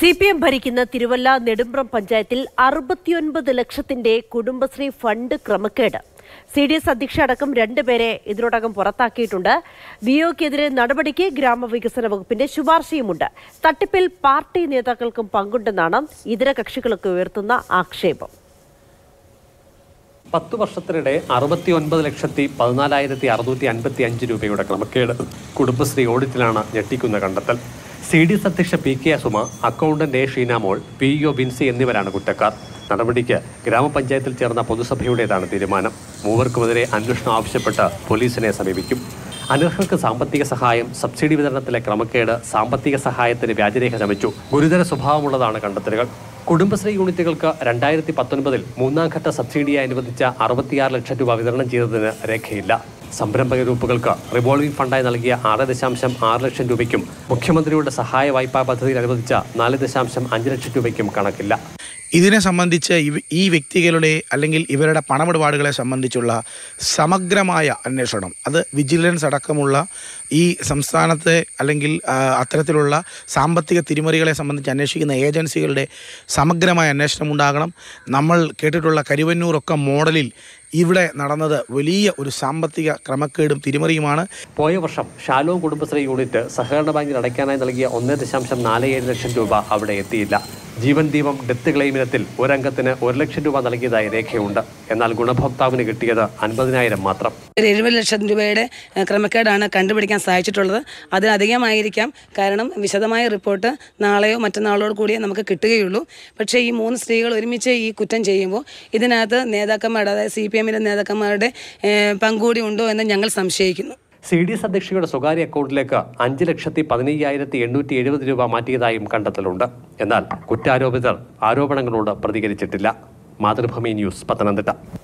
C P M ഭരിക്കുന്ന തിരുവല്ല നെടുമ്പ്രം പഞ്ചായത്തിൽ അറുപത്തിയൊൻപത് ലക്ഷത്തിന്റെ കുടുംബശ്രീ ഫണ്ട് ക്രമക്കേട് സി ഡി എസ് അധ്യക്ഷ അടക്കം രണ്ടുപേരെ ഇതിനോടകം പുറത്താക്കിയിട്ടുണ്ട് വിഒക്കെതിരെ നടപടിക്ക് ഗ്രാമവികസന വകുപ്പിന്റെ ശുപാർശയുമുണ്ട് തട്ടിപ്പിൽ പാർട്ടി നേതാക്കൾക്കും പങ്കുണ്ടെന്നാണ് ഇതര കക്ഷികളൊക്കെ ഉയർത്തുന്ന ആക്ഷേപം പത്തു വർഷത്തിനിടെ അറുപത്തി ഒൻപത് ലക്ഷത്തി പതിനാലായിരത്തി അറുന്നൂറ്റി അൻപത്തി അഞ്ച് രൂപയുടെ ക്രമക്കേട് കുടുംബശ്രീ ഓഡിറ്റിലാണ് ഞെട്ടിക്കുന്ന കണ്ടെത്തൽ സി ഡി എസ് അധ്യക്ഷ P K Asuma accountant A Sheenamol P O Binsy എന്നിവരാണ് കുറ്റക്കാർ നടപടിക്ക് ഗ്രാമപഞ്ചായത്തിൽ ചേർന്ന പൊതുസഭയുടേതാണ് തീരുമാനം മൂവർക്കുമെതിരെ അന്വേഷണം ആവശ്യപ്പെട്ട് പോലീസിനെ സമീപിക്കും അനർഹർക്ക് സാമ്പത്തിക സഹായം സബ്സിഡി വിതരണത്തിലെ ക്രമക്കേട് സാമ്പത്തിക സഹായത്തിന് വ്യാജരേഖ ചമച്ചു ഗുരുതര സ്വഭാവമുള്ളതാണ് കണ്ടെത്തലുകൾ കുടുംബശ്രീ യൂണിറ്റുകൾക്ക് രണ്ടായിരത്തി പത്തൊൻപതിൽ മൂന്നാം ഘട്ട സബ്സിഡിയായി അനുവദിച്ച അറുപത്തിയാറ് ലക്ഷം രൂപ വിതരണം ചെയ്തതിന് രേഖയില്ല സംരംഭക ഗ്രൂപ്പുകൾക്ക് റിവോൾവിംഗ് ഫണ്ടായി നൽകിയ ആറ് ദശാംശം ആറ് ലക്ഷം രൂപയ്ക്കും മുഖ്യമന്ത്രിയുടെ സഹായ വായ്പാ പദ്ധതിയിൽ അനുവദിച്ച നാല് ദശാംശം അഞ്ച് ലക്ഷം രൂപയ്ക്കും കണക്കില്ല ഇതിനെ സംബന്ധിച്ച് ഇവ- ഈ വ്യക്തികളുടെ അല്ലെങ്കിൽ ഇവരുടെ പണമിടപാടുകളെ സംബന്ധിച്ചുള്ള സമഗ്രമായ അന്വേഷണം അത് വിജിലൻസ് അടക്കമുള്ള ഈ സംസ്ഥാനത്തെ അല്ലെങ്കിൽ ആ, അത്തരത്തിലുള്ള സാമ്പത്തിക തിരിമറികളെ സംബന്ധിച്ച് അന്വേഷിക്കുന്ന ഏജൻസികളുടെ സമഗ്രമായ അന്വേഷണം ഉണ്ടാകണം നമ്മൾ കേട്ടിട്ടുള്ള കരുവന്നൂറൊക്കെ മോഡലിൽ ഇവിടെ നടന്നത് വലിയ ഒരു സാമ്പത്തിക ക്രമക്കേടും തിരിമറിയുമാണ് പോയ വർഷം ഷാലോം കുടുംബശ്രീ യൂണിറ്റ് സഹകരണ ബാങ്കിൽ അടയ്ക്കാനായി നൽകിയ ഒന്ന് ദശാംശം നാല് ഏഴ് ലക്ഷം രൂപ അവിടെ എത്തിയില്ല ജീവൻ ദീപം ഡെത്ത് ക്ലെയിമിനത്തിൽ ഒരംഗത്തിന് ഒരു ലക്ഷം രൂപ നൽകിയതായി രേഖയുണ്ട് എന്നാൽ ഗുണഭോക്താവിന് കിട്ടിയത് അൻപതിനായിരം മാത്രം ഒരു എഴുപത് ലക്ഷം രൂപയുടെ ഏഹ്, ക്രമക്കേടാണ് കണ്ടുപിടിക്കാൻ സാധിച്ചിട്ടുള്ളത് അതിലധികമായിരിക്കാം കാരണം വിശദമായ റിപ്പോർട്ട് നാളെയോ മറ്റന്നാളോട് കൂടിയേ നമുക്ക് കിട്ടുകയുള്ളൂ പക്ഷേ ഈ മൂന്ന് സ്ത്രീകൾ ഒരുമിച്ച് ഈ കുറ്റം ചെയ്യുമ്പോൾ ഇതിനകത്ത് നേതാക്കന്മാരുടെ അതായത് സി പി എമ്മിലെ നേതാക്കന്മാരുടെ ഏഹ്, പങ്കുകൂടി ഉണ്ടോ എന്ന് ഞങ്ങൾ സംശയിക്കുന്നു സി ഡി എസ് അധ്യക്ഷയുടെ സ്വകാര്യ അക്കൗണ്ടിലേക്ക് അഞ്ച് ലക്ഷത്തി പതിനയ്യായിരത്തി എണ്ണൂറ്റി എഴുപത് രൂപ മാറ്റിയതായും കണ്ടെത്തലുണ്ട് എന്നാൽ കുറ്റാരോപിതർ ആരോപണങ്ങളോട് പ്രതികരിച്ചിട്ടില്ല മാതൃഭൂമി ന്യൂസ് പത്തനംതിട്ട